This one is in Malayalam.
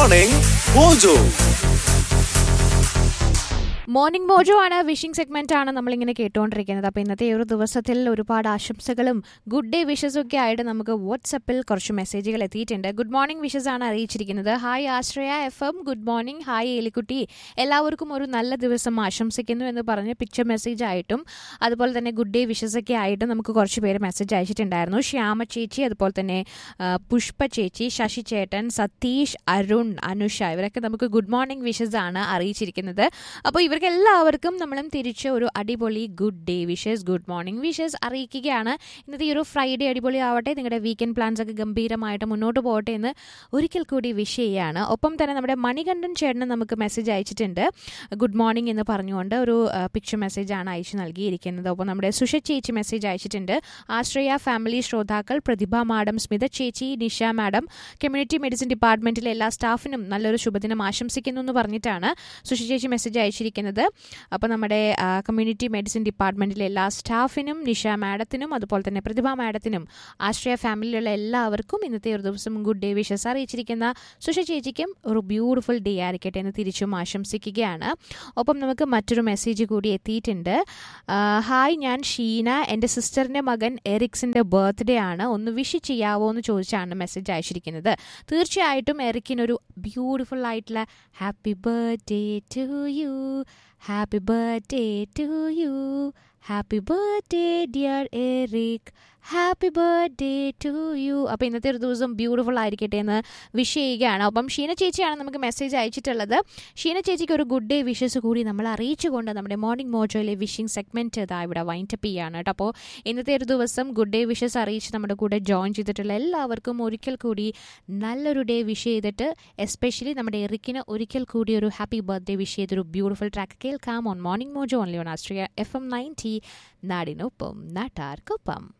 Morning Mojo. മോർണിംഗ് മോജോ ആണ് വിഷിംഗ് സെഗ്മെന്റ് ആണ് നമ്മളിങ്ങനെ കേട്ടുകൊണ്ടിരിക്കുന്നത് അപ്പോൾ ഇന്നത്തെ ഈ ഒരു ദിവസത്തിൽ ഒരുപാട് ആശംസകളും ഗുഡ് ഡേ വിഷസും ഒക്കെ ആയിട്ട് നമുക്ക് വാട്സപ്പിൽ കുറച്ച് മെസ്സേജുകൾ എത്തിയിട്ടുണ്ട് ഗുഡ് മോർണിംഗ് വിഷസ് ആണ് അറിയിച്ചിരിക്കുന്നത് hi Ashraya F M good morning hi എലിക്കുട്ടി എല്ലാവർക്കും ഒരു നല്ല ദിവസം ആശംസിക്കുന്നു എന്ന് പറഞ്ഞ് പിക്ചർ മെസ്സേജ് ആയിട്ടും അതുപോലെ തന്നെ ഗുഡ് ഡേ വിഷസ് ഒക്കെ ആയിട്ടും നമുക്ക് കുറച്ച് പേര് മെസ്സേജ് അയച്ചിട്ടുണ്ടായിരുന്നു ശ്യാമ ചേച്ചി അതുപോലെ തന്നെ ആ, പുഷ്പ ചേച്ചി ശശി ചേട്ടൻ സതീഷ് അരുൺ അനുഷ ഇവരൊക്കെ നമുക്ക് ഗുഡ് മോർണിംഗ് വിഷസ് ആണ് അറിയിച്ചിരിക്കുന്നത് അപ്പോൾ ഇവർക്ക് എല്ലാവർക്കും നമ്മളും തിരിച്ച് ഒരു അടിപൊളി good day wishes good morning wishes അറിയിക്കുകയാണ് ഇന്നത്തെ ഈ ഒരു ഫ്രൈഡേ അടിപൊളി ആവട്ടെ നിങ്ങളുടെ വീക്കെൻഡ് പ്ലാൻസ് ഒക്കെ ഗംഭീരമായിട്ട് മുന്നോട്ട് പോകട്ടെ എന്ന് ഒരിക്കൽ കൂടി വിഷ് ചെയ്യുകയാണ് ഒപ്പം തന്നെ നമ്മുടെ മണികണ്ഠൻ ചേട്ടന് നമുക്ക് മെസ്സേജ് അയച്ചിട്ടുണ്ട് ഗുഡ് മോർണിംഗ് എന്ന് പറഞ്ഞുകൊണ്ട് ഒരു പിക്ചർ മെസ്സേജ് ആണ് അയച്ചു നൽകിയിരിക്കുന്നത് ഒപ്പം നമ്മുടെ സുഷ ചേച്ചി മെസ്സേജ് അയച്ചിട്ടുണ്ട് ആശ്രയ ഫാമിലി ശ്രോതാക്കൾ പ്രതിഭ മാഡം സ്മിത ചേച്ചി നിഷ മാഡം കമ്മ്യൂണിറ്റി മെഡിസിൻ ഡിപ്പാർട്ട്മെന്റിലെ എല്ലാ സ്റ്റാഫിനും നല്ലൊരു ശുഭദിനം ആശംസിക്കുന്നു എന്ന് പറഞ്ഞിട്ടാണ് സുഷി ചേച്ചി മെസ്സേജ് അയച്ചിരിക്കുന്നത് അപ്പോൾ നമ്മുടെ കമ്മ്യൂണിറ്റി മെഡിസിൻ ഡിപ്പാർട്ട്മെന്റിലെ എല്ലാ സ്റ്റാഫിനും നിഷ മാഡത്തിനും അതുപോലെ തന്നെ പ്രതിഭ മാഡത്തിനും ആശ്രയ ഫാമിലിയിലുള്ള എല്ലാവർക്കും ഇന്നത്തെ ഒരു ദിവസം ഗുഡ് ഡേ വിഷസ് അറിയിച്ചിരിക്കുന്ന സുഷ ചേച്ചിക്കും ഒരു ബ്യൂട്ടിഫുൾ ഡേ ആയിരിക്കട്ടെ എന്ന് തിരിച്ചും ആശംസിക്കുകയാണ് ഒപ്പം നമുക്ക് മറ്റൊരു മെസ്സേജ് കൂടി എത്തിയിട്ടുണ്ട് ആ, ഹായ് ഞാൻ ഷീന എൻ്റെ സിസ്റ്ററിൻ്റെ മകൻ എറിക്സിൻ്റെ ബർത്ത്ഡേ ആണ് ഒന്ന് വിഷ് ചെയ്യാവോ എന്ന് ചോദിച്ചാണ് മെസ്സേജ് അയച്ചിരിക്കുന്നത് തീർച്ചയായിട്ടും എറിക്കിനൊരു ബ്യൂട്ടിഫുൾ ആയിട്ടുള്ള happy birthday to you happy birthday to you happy birthday dear Eric happy birthday to you അപ്പോൾ ഇന്നത്തെ ഒരു ദിവസം ബ്യൂട്ടിഫുൾ ആയിരിക്കട്ടെ എന്ന് വിഷ് ചെയ്യുകയാണ് അപ്പം ഷീന ചേച്ചിയാണ് നമുക്ക് മെസ്സേജ് അയച്ചിട്ടുള്ളത് ഷീന ചേച്ചിക്ക് ഒരു ഗുഡ് ഡേ വിഷസ് കൂടി നമ്മൾ അറിയിച്ചുകൊണ്ട് നമ്മുടെ മോർണിംഗ് മോജോയിലെ വിഷിംഗ് സെഗ്മെൻറ്റ് ഇതാ ഇവിടെ വൈൻഡപ്പ് ചെയ്യാണ് കേട്ടോ അപ്പോൾ ഇന്നത്തെ ഒരു ദിവസം ഗുഡ് ഡേ വിഷസ് അറിയിച്ച് നമ്മുടെ കൂടെ ജോയിൻ ചെയ്തിട്ടുള്ള എല്ലാവർക്കും ഒരിക്കൽ കൂടി നല്ലൊരു ഡേ വിഷ് ചെയ്തിട്ട് എസ്പെഷ്യലി നമ്മുടെ എറിക്കിന് ഒരിക്കൽ കൂടി ഒരു ഹാപ്പി ബർത്ത്ഡേ വിഷ് ചെയ്തൊരു ബ്യൂട്ടിഫുൾ ട്രാക്ക് കേൾക്കാം on morning mojo only on Ashraya F M ninety നാടിനൊപ്പം നാട്ടാർക്കൊപ്പം